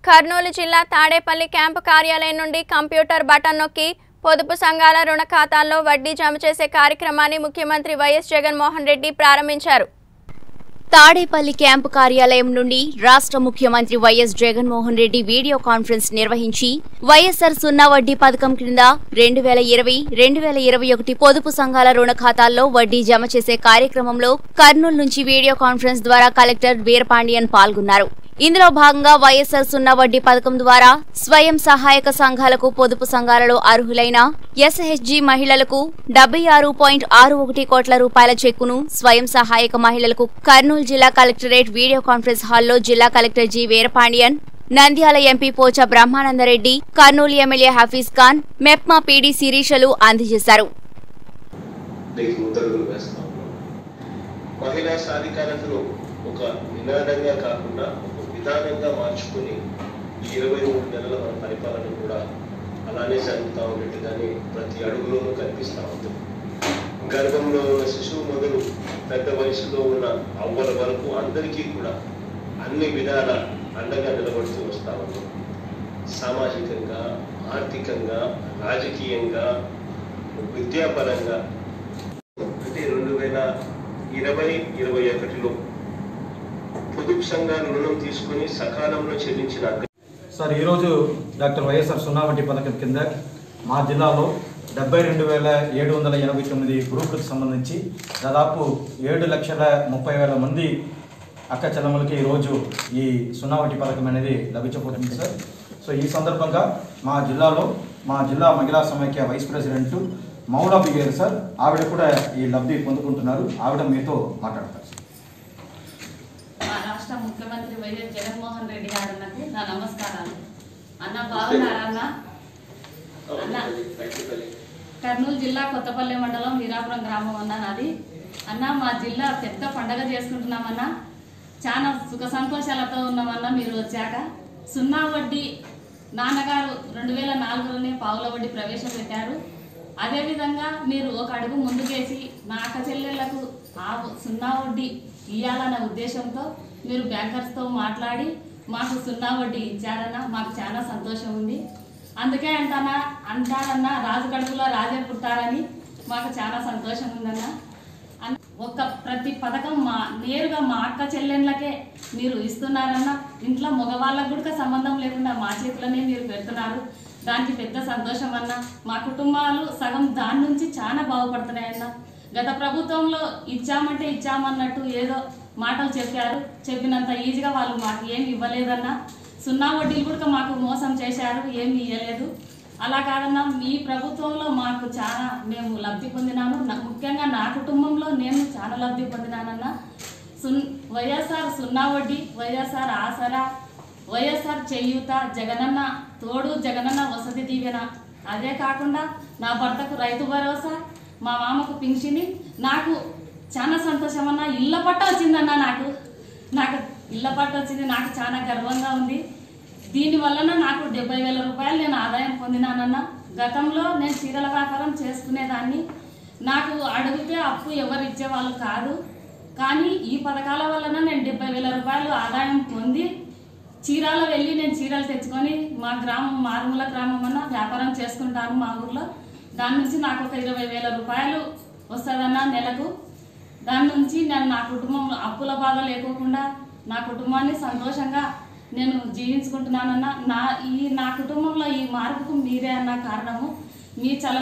కర్నూలు జిల్లా తాడేపల్లి క్యాంపు కార్యాలయం నుండి కంప్యూటర్ బటన్ నొక్కి పొదుపు సంఘాల రుణ ఖాతాల్లో వడ్డీ జమ చేసే కార్యక్రమాన్ని ముఖ్యమంత్రి వైఎస్ జగన్మోహన్ రెడ్డి ప్రారంభించారు తాడేపల్లి క్యాంపు కార్యాలయం నుండి రాష్ట్ర ముఖ్యమంత్రి YS Jaganmohan Reddy video conference నిర్వహించి వైఎస్ఆర్ సున్నా వడ్డీ పథకం క్రింద రెండు వేల ఇరవై రెండు వేల ఇరవై ఒకటి పొదుపు సంఘాల రుణ ఖాతాల్లో వడ్డీ జమ చేసే కార్యక్రమంలో కర్నూలు నుంచి వీడియో కాన్ఫరెన్స్ ద్వారా కలెక్టర్ వీరపాండియన్ పాల్గొన్నారు ఇందులో భాగంగా వైఎస్ఆర్ సున్నా వడ్డీ పథకం ద్వారా స్వయం సహాయక సంఘాలకు పొదుపు సంఘాలలో అర్హులైన ఎస్హెచ్జి మహిళలకు డెబ్బై ఆరు పాయింట్ ఆరు ఒకటి కోట్ల రూపాయల చెక్కును స్వయం సహాయక మహిళలకు కర్నూలు జిల్లా కలెక్టరేట్ వీడియో కాన్ఫరెన్స్ హాల్లో జిల్లా collector G Veerapandian Nandyal MP Pocha Brahmanandareddy Kurnool MLA Hafeez Khan MEPMA PD శిరీషలు అందజేశారు దీనికి ఉత్తర్వులు వేస్తా ఉన్నాం మహిళా సాధికారతను ఒక నినాదంగా కాకుండా ఒక విధానంగా మార్చుకుని ఈ ఇరవై మూడు నెలల మన పరిపాలన కూడా అలానే జరుగుతూ ఉన్నట్టుగానే ప్రతి అడుగులోనూ కనిపిస్తూ ఉంటుంది గర్భంలో ఉన్న శిశువు మొదలు పెద్ద వయసులో ఉన్న అవ్వల వరకు అందరికీ కూడా అన్ని విధాల అండగా నిలబడుతూ వస్తా ఉన్నాం సామాజికంగా ఆర్థికంగా రాజకీయంగా విద్యాపరంగా అంటే రెండు వేల ఇరవై ఇరవై ఒకటిలో పొదుపు సంఘాలు రుణం తీసుకుని సకాలంలో చెల్లించిన అగ్ర- సార్ ఈరోజు డాక్టర్ వైఎస్ఆర్ సున్నా వడ్డీ పథకం కింద మా జిల్లాలో డెబ్బై రెండు వేల ఏడు వందల ఎనభై తొమ్మిది గ్రూపులకు సంబంధించి దాదాపు ఏడు లక్షల ముప్పై వేల మంది అక్క చెల్లెమ్మలకి ఈరోజు ఈ సున్నా వడ్డీ పథకం అనేది లభించబోతుంది సార్ సో ఈ సందర్భంగా మా జిల్లాలో మా జిల్లా మహిళా సమైక్య వైస్ ప్రెసిడెంట్ మౌలబి గారు సార్ ఆవిడ కూడా ఈ లబ్ధి పొందుకుంటున్నారు ఆవిడ మీతో మాట్లాడతారు సార్ మా రాష్ట్ర ముఖ్యమంత్రి వైఎస్ జగన్మోహన్ రెడ్డి గారికి నా నమస్కారాలు అన్న బాగున్నారా అన్న అన్న కర్నూలు జిల్లా కొత్తపల్లి మండలం వీరాపురం గ్రామం అన్న నాది అన్న మా జిల్లా పెద్ద పండగ చేసుకుంటున్నామన్నా చాలా సుఖ సంతోషాలతో ఉన్నామన్న మీరు వచ్చాక సున్నా వడ్డీ నాన్నగారు రెండు వేల నాలుగులోనే పావుల వడ్డీ ప్రవేశపెట్టారు అదేవిధంగా మీరు ఒక అడుగు ముందుకేసి నా అక్క చెల్లెళ్లకు ఆ సున్నా వడ్డీ ఇవ్వాలన్న ఉద్దేశంతో మీరు బ్యాంకర్స్తో మాట్లాడి మాకు సున్నా వడ్డీ ఇచ్చారన్న మాకు చాలా సంతోషం ఉంది అందుకే అంటానా అంటారన్నా రాజు కడుపులో రాజే పుట్టారని మాకు చాలా సంతోషం ఉందన్న అన్- ఒక ప్రతి పథకం మా నేరుగా మా అక్క చెల్లెళ్ళకే మీరు ఇస్తున్నారన్న ఇంట్లో మగవాళ్ళకు కూడా సంబంధం లేకుండా మా చేతిలోనే మీరు పెడుతున్నారు దానికి పెద్ద సంతోషం అన్న మా కుటుంబాలు సగం దాని నుంచి చాలా బాగుపడుతున్నాయన్న గత ప్రభుత్వంలో ఇచ్చామంటే ఇచ్చామన్నట్టు ఏదో మాటలు చెప్పారు చెప్పినంత ఈజీగా వాళ్ళు మాకు ఏమి ఇవ్వలేదన్న సున్నా వడ్డీలు కూడా మాకు మోసం చేశారు ఏమి ఇవ్వలేదు అలా కాదన్నా మీ ప్రభుత్వంలో మాకు చాలా మేము లబ్ధి పొందినాను నా- ముఖ్యంగా నా కుటుంబంలో నేను చాలా లబ్ధి పొందినానన్న సున్ వైఎస్ఆర్ సున్నా వడ్డీ వైఎస్ఆర్ ఆసరా వైఎస్ఆర్ చేయూత జగనన్న తోడు జగనన్న వసతి దీవెన అదే కాకుండా నా భర్తకు రైతు భరోసా మా మామకు పింఛని నాకు చాలా సంతోషం అన్న ఇళ్ళ పట్ట వచ్చిందన్న నాకు నాకు ఇళ్ళ పట్ట వచ్చింది నాకు చాలా గర్వంగా ఉంది దీని వలన నాకు డెబ్బై వేల రూపాయలు నేను ఆదాయం పొందినానన్న గతంలో నేను చీరల వ్యాపారం చేసుకునేదాన్ని నాకు అడిగితే అప్పు ఎవరు ఇచ్చేవాళ్ళు కాదు కానీ ఈ పథకాల వలన నేను డెబ్బై వేల రూపాయలు ఆదాయం పొంది చీరాల వెళ్ళి నేను చీరలు తెచ్చుకొని మా గ్రామం మారుమూల గ్రామం అన్న వ్యాపారం చేసుకుంటాను మా ఊర్లో దాని నుంచి నాకు ఒక ఇరవై వేల రూపాయలు వస్తుందన్న నెలకు దాని నుంచి నేను నా కుటుంబం అప్పుల బాధ లేకోకుండా నా కుటుంబాన్ని సంతోషంగా నేను జీవించుకుంటున్నానన్న నా ఈ నా కుటుంబంలో ఈ మార్పుకు మీరే అన్న కారణము మీ చల